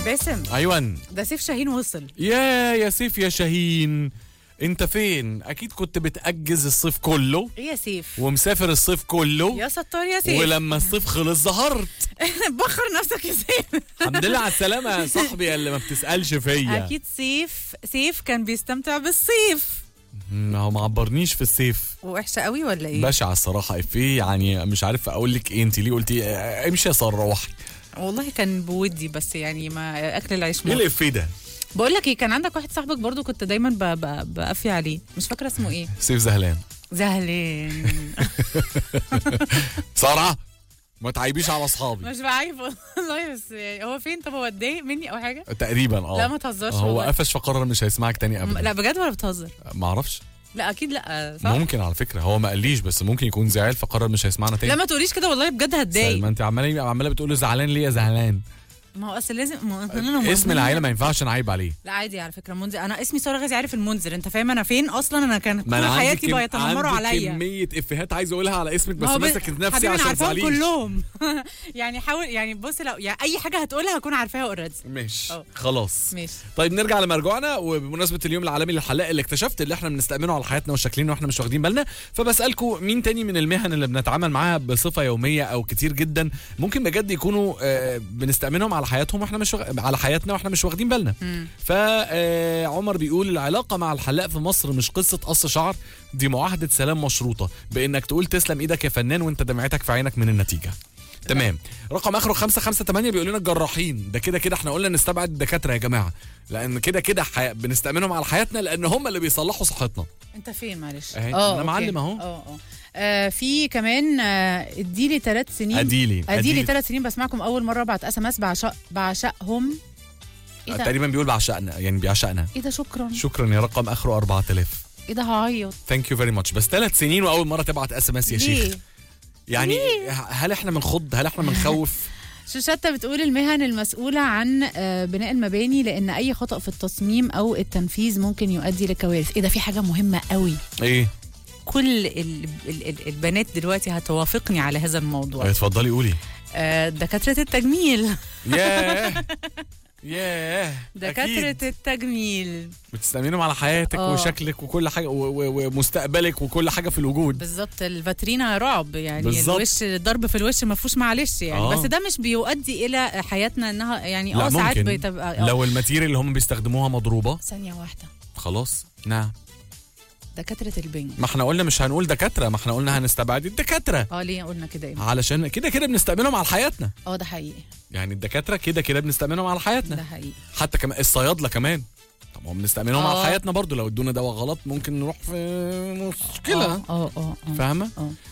باسم ايوه ده سيف شاهين وصل يا يا سيف يا شاهين انت فين اكيد كنت بتأجز الصيف كله ايه يا سيف ومسافر الصيف كله يا ستار يا سيف ولما الصيف خلص ظهرت بخر نفسك يا سيف الحمد لله على السلامه يا صاحبي اللي ما بتسالش فيا اكيد سيف سيف كان بيستمتع بالصيف ما هو ما عبرنيش في الصيف وحشه قوي ولا ايه بشع الصراحه افيه يعني مش عارف اقول لك ايه انت ليه قلتي اه، امشي يا ساره روحي والله كان بودي بس يعني ما اكل العيش ايه مر الافيه ده بقول لك ايه كان عندك واحد صاحبك برضو كنت دايما ب- ب- بقفي عليه مش فاكره اسمه ايه سيف زهلان زهلان ساره ما تعيبيش على اصحابي مش بعيب والله بس يعني هو فين طب هو اتضايق مني او حاجه تقريبا اه لا ما تهزرش هو والله. قفش فقرر مش هيسمعك تاني ابدا لا بجد ولا بتهزر ما اعرفش لا اكيد لا صح ممكن على فكره هو ما قاليش بس ممكن يكون زعل فقرر مش هيسمعنا تاني لا ما تقوليش كده والله بجد هتضايق ما انت عماله عماله بتقول له زعلان ليه يا زعلان ما هو اصل لازم ما أنا اسم العيله ما ينفعش نعيب عليه لا عادي على فكره منذر انا اسمي ساره غازي عارف المنذر انت فاهم انا فين اصلا انا كان كل ما انا عندي حياتي كم- بيتنمروا عندي عليا كميه افيهات عايز اقولها على اسمك بس ما هو ماسك نفسي حبيبي أنا عشان عارفاهم زعليش كلهم يعني حاول يعني بص لو يعني اي حاجه هتقولها هكون عارفاها اوريدي ماشي اه. خلاص ماشي طيب نرجع لمرجوعنا وبمناسبه اليوم العالمي للحلاق اللي اكتشفت اللي احنا بنستأمنه على حياتنا وشكلنا واحنا مش واخدين بالنا فبسألكم مين تاني من المهن اللي بنتعامل معاها بصفه يوميه او كتير جدا ممكن بجد يكونوا آه، بنستأمنهم على حياتهم واحنا مش واخ- على حياتنا واحنا مش واخدين بالنا فعمر بيقول العلاقه مع الحلاق في مصر مش قصه قص شعر دي معاهده سلام مشروطه بانك تقول تسلم ايدك يا فنان وانت دمعتك في عينك من النتيجه تمام رقم اخره 558 بيقول لنا الجراحين ده كده كده احنا قلنا نستبعد الدكاتره يا جماعه لان كده كده حي... بنستأمنهم على حياتنا لان هم اللي بيصلحوا صحتنا انت فين معلش أهي، اه أنا أوكي. معلم أهو. اه اه آه، في كمان آه، اديلي ثلاث سنين اديلي اديلي ثلاث سنين بسمعكم اول مره ابعت اس ام اس بعشق بعشقهم ايه ده تقريبا بيقول بعشقنا يعني بيعشقنا ايه ده شكرا شكرا يا رقم اخره 4000 ايه ده هعيط ثانك يو فيري ماتش بس ثلاث سنين واول مره تبعت اس ام اس يا شيخ ليه يعني هل احنا بنخض هل احنا بنخوف شوشتة بتقول المهن المسؤولة عن آه، بناء المباني لأن أي خطأ في التصميم أو التنفيذ ممكن يؤدي لكوارث إيه ده في حاجة مهمة قوي ايه كل ال ال ال البنات دلوقتي هتوافقني على هذا الموضوع اتفضلي قولي آه، دكاترة التجميل ياه ياه دكاترة أكيد. التجميل بتستأمنهم على حياتك آه. وشكلك وكل حاجه و- و- ومستقبلك وكل حاجه في الوجود بالظبط الفاترينا رعب يعني بالظبط. الوش ضرب في الوش ما فيهوش معلش يعني آه. بس ده مش بيؤدي الى حياتنا انها يعني لا اه ساعات ممكن بتبقى آه. لو الماتيريال اللي هم بيستخدموها مضروبه ثانية واحدة خلاص نعم دكاترة البنج ما احنا قلنا مش هنقول دكاتره ما احنا قلنا هنستبعد الدكاتره اه ليه قلنا كده ايه علشان كده كده بنستأمنهم على حياتنا اه ده حقيقي يعني الدكاتره كده كده بنستأمنهم على ده حياتنا حقيقي حتى كمان الصيادله كمان طب ما هم بنستأمنهم على آه. حياتنا برضو لو ادونا دواء غلط ممكن نروح في مشكله اه اه اه فاهمه اه